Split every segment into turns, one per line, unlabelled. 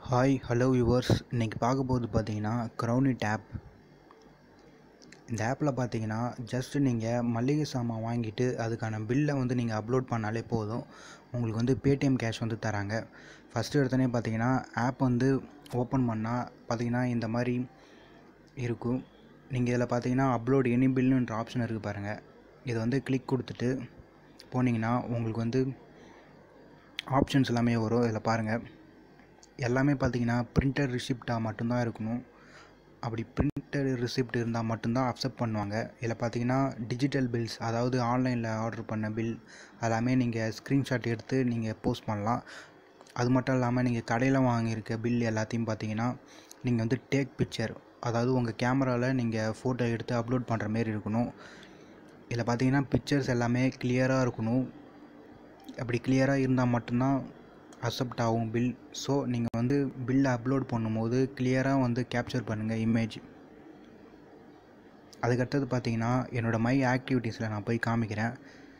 hi hello yours இன்றைக்கி பார்க்க போகிறது பார்த்தீங்கன்னா க்ரௌனிட் ஆப் இந்த ஆப்பில் பார்த்தீங்கன்னா ஜஸ்ட் நீங்கள் மளிகை சாமான் வாங்கிட்டு அதுக்கான பில்லை வந்து நீங்கள் அப்லோட் பண்ணாலே போதும் உங்களுக்கு வந்து பேடிஎம் கேஷ் வந்து தராங்க ஃபஸ்ட்டு எடுத்தோடனே பார்த்தீங்கன்னா ஆப் வந்து ஓப்பன் பண்ணால் பார்த்தீங்கன்னா இந்த மாதிரி இருக்கும் நீங்கள் இதில் பார்த்தீங்கன்னா அப்லோட் எனி பில்லுன்ற ஆப்ஷன் இருக்குது பாருங்கள் இதை வந்து கிளிக் கொடுத்துட்டு போனீங்கன்னா உங்களுக்கு வந்து ஆப்ஷன்ஸ் எல்லாமே வரும் இதில் பாருங்கள் எல்லாமே பார்த்தீங்கன்னா பிரிண்டட் ரிசிப்டாக மட்டும்தான் இருக்கணும் அப்படி பிரிண்டட் ரிசிப்ட் இருந்தால் மட்டும்தான் அக்செப்ட் பண்ணுவாங்க இதில் பார்த்தீங்கன்னா டிஜிட்டல் பில்ஸ் அதாவது ஆன்லைனில் ஆர்டர் பண்ண பில் எல்லாமே நீங்கள் ஸ்க்ரீன்ஷாட் எடுத்து நீங்கள் போஸ்ட் பண்ணலாம் அது மட்டும் இல்லாமல் நீங்கள் கடையில் வாங்கியிருக்க பில் எல்லாத்தையும் பார்த்தீங்கன்னா நீங்கள் வந்து டேக் பிக்சர் அதாவது உங்கள் கேமராவில் நீங்கள் ஃபோட்டோ எடுத்து அப்லோட் பண்ணுற மாரி இருக்கணும் இதில் பார்த்தீங்கன்னா பிக்சர்ஸ் எல்லாமே கிளியராக இருக்கணும் அப்படி கிளியராக இருந்தால் மட்டும்தான் அக்செப்ட் ஆகும் பில் ஸோ நீங்கள் வந்து பில்லை அப்லோட் பண்ணும்போது கிளியராக வந்து கேப்சர் பண்ணுங்கள் இமேஜ் அதுக்கடுத்தது பார்த்தீங்கன்னா என்னோடய மை ஆக்டிவிட்டீஸில் நான் போய் காமிக்கிறேன்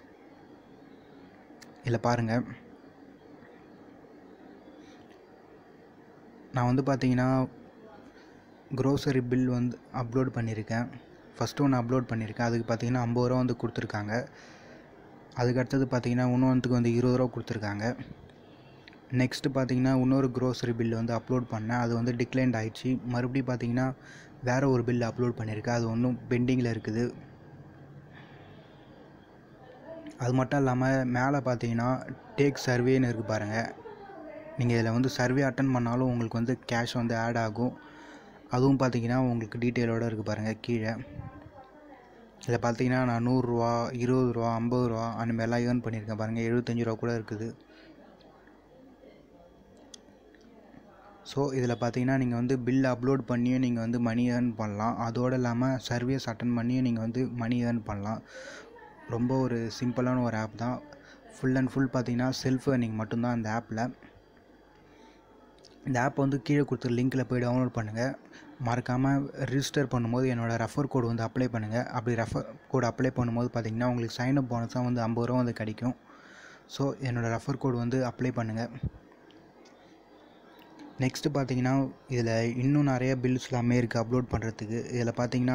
இதில் பாருங்கள் நான் வந்து பார்த்தீங்கன்னா க்ரோசரி பில் வந்து அப்லோட் பண்ணியிருக்கேன் ஃபஸ்ட்டு ஒன்று அப்லோட் பண்ணியிருக்கேன் அதுக்கு பார்த்தீங்கன்னா ஐம்பது ரூபா வந்து கொடுத்துருக்காங்க அதுக்கு அடுத்தது பார்த்தீங்கன்னா இன்னொன்றுக்கு வந்து இருபது ரூபா கொடுத்துருக்காங்க நெக்ஸ்ட்டு பார்த்தீங்கன்னா இன்னொரு க்ரோசரி பில் வந்து அப்லோட் பண்ணேன் அது வந்து டிக்ளைண்ட் ஆயிடுச்சு மறுபடியும் பார்த்தீங்கன்னா வேறு ஒரு பில் அப்லோட் பண்ணியிருக்கேன் அது ஒன்றும் பெண்டிங்கில் இருக்குது அது மட்டும் இல்லாமல் மேலே பார்த்தீங்கன்னா டேக் சர்வேன்னு இருக்குது பாருங்கள் நீங்கள் இதில் வந்து சர்வே அட்டன் பண்ணாலும் உங்களுக்கு வந்து கேஷ் வந்து ஆட் ஆகும் அதுவும் பார்த்தீங்கன்னா உங்களுக்கு டீட்டெயிலோடு இருக்குது பாருங்கள் கீழே இதில் பார்த்தீங்கன்னா நான் நூறுரூவா இருபது ரூபா ஐம்பது ரூபா அந்த மாதிரிலாம் ஏர்ன் பண்ணியிருக்கேன் பாருங்கள் எழுபத்தஞ்சி ரூபா கூட இருக்குது ஸோ இதில் பார்த்தீங்கன்னா நீங்கள் வந்து பில் அப்லோட் பண்ணியும் நீங்கள் வந்து மணி ஏர்ன் பண்ணலாம் அதோடு இல்லாமல் சர்வீஸ் அட்டன் பண்ணியும் நீங்கள் வந்து மணி ஏர்ன் பண்ணலாம் ரொம்ப ஒரு சிம்பிளான ஒரு ஆப் தான் ஃபுல் அண்ட் ஃபுல் பார்த்தீங்கன்னா செல்ஃப் ஏர்னிங் மட்டும்தான் இந்த ஆப்பில் இந்த ஆப் வந்து கீழே கொடுத்த லிங்க்கில் போய் டவுன்லோட் பண்ணுங்கள் மறக்காமல் ரிஜிஸ்டர் பண்ணும்போது என்னோடய ரெஃபர் கோடு வந்து அப்ளை பண்ணுங்கள் அப்படி ரெஃபர் கோடு அப்ளை பண்ணும்போது பார்த்தீங்கன்னா உங்களுக்கு சைன் அப் போனஸாக வந்து ஐம்பது ரூபா வந்து கிடைக்கும் ஸோ என்னோடய ரெஃபர் கோடு வந்து அப்ளை பண்ணுங்கள் நெக்ஸ்ட்டு பார்த்தீங்கன்னா இதில் இன்னும் நிறைய பில்ஸ் எல்லாமே இருக்குது அப்லோட் பண்ணுறதுக்கு இதில் பார்த்தீங்கன்னா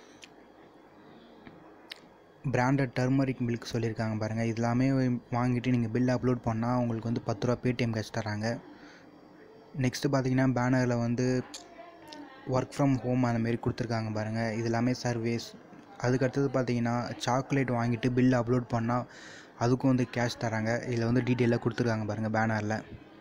பிராண்டட் டர்மரிக் மில்க் சொல்லியிருக்காங்க பாருங்கள் இது எல்லாமே வாங்கிட்டு நீங்கள் பில் அப்லோட் பண்ணால் உங்களுக்கு வந்து பத்து ரூபா பேடிஎம் கேஷ் தராங்க நெக்ஸ்ட்டு பார்த்தீங்கன்னா பேனரில் வந்து ஒர்க் ஃப்ரம் ஹோம் அந்த மாரி கொடுத்துருக்காங்க பாருங்கள் இது எல்லாமே சர்வீஸ் அதுக்கடுத்தது பார்த்தீங்கன்னா சாக்லேட் வாங்கிட்டு பில் அப்லோட் பண்ணால் அதுக்கும் வந்து கேஷ் தராங்க இதில் வந்து டீட்டெயிலாக கொடுத்துருக்காங்க பாருங்கள் பேனரில்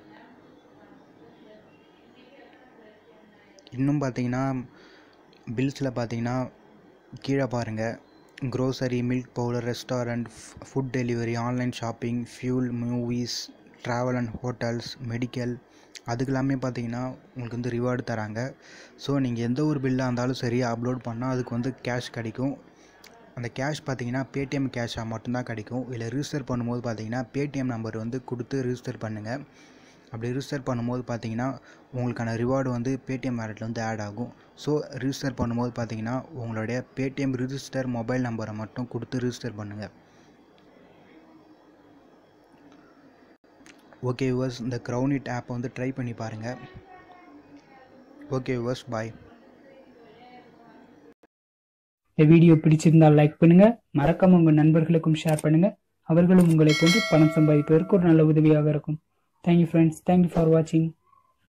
இன்னும் பார்த்தீங்கன்னா பில்ஸில் பார்த்தீங்கன்னா கீழே பாருங்கள் grocery milk powder restaurant food delivery online shopping fuel movies travel and hotels medical அதுக்கெல்லாமே பார்த்தீங்கன்னா உங்களுக்கு வந்து ரிவார்டு தராங்க ஸோ நீங்கள் எந்த ஒரு பில்லாக இருந்தாலும் சரி அப்லோட் பண்ணால் அதுக்கு வந்து கேஷ் கிடைக்கும் அந்த கேஷ் பார்த்தீங்கன்னா பேடிஎம் கேஷாக மட்டும்தான் கிடைக்கும் இல்லை ரிஜிஸ்டர் பண்ணும்போது பார்த்தீங்கன்னா பேடிஎம் நம்பர் வந்து கொடுத்து ரிஜிஸ்டர் பண்ணுங்கள் அப்படி ரிஜிஸ்டர் பண்ணும்போது பார்த்தீங்கன்னா உங்களுக்கான ரிவார்டு வந்து பேடிஎம் வேலெட்டில் வந்து ஆட் ஆகும் ஸோ ரிஜிஸ்டர் பண்ணும்போது பார்த்தீங்கன்னா உங்களுடைய பேடிஎம் ரிஜிஸ்டர் மொபைல் நம்பரை மட்டும் கொடுத்து ரிஜிஸ்டர் பண்ணுங்கள் ஓகே விவர்ஸ் இந்த க்ரௌனிட் ஆப்பை வந்து ட்ரை பண்ணி பாருங்கள் ஓகே விவர்ஸ் பாய்
இந்த வீடியோ பிடிச்சிருந்தால் லைக் பண்ணுங்க மறக்காம உங்க நண்பர்களுக்கும் ஷேர் பண்ணுங்க அவர்களும் உங்களை கொண்டு பணம் சம்பாதிப்பதற்கு ஒரு நல்ல உதவியாக இருக்கும் தேங்க்யூ ஃப்ரெண்ட்ஸ் தேங்க்யூ ஃபார் வாட்சிங்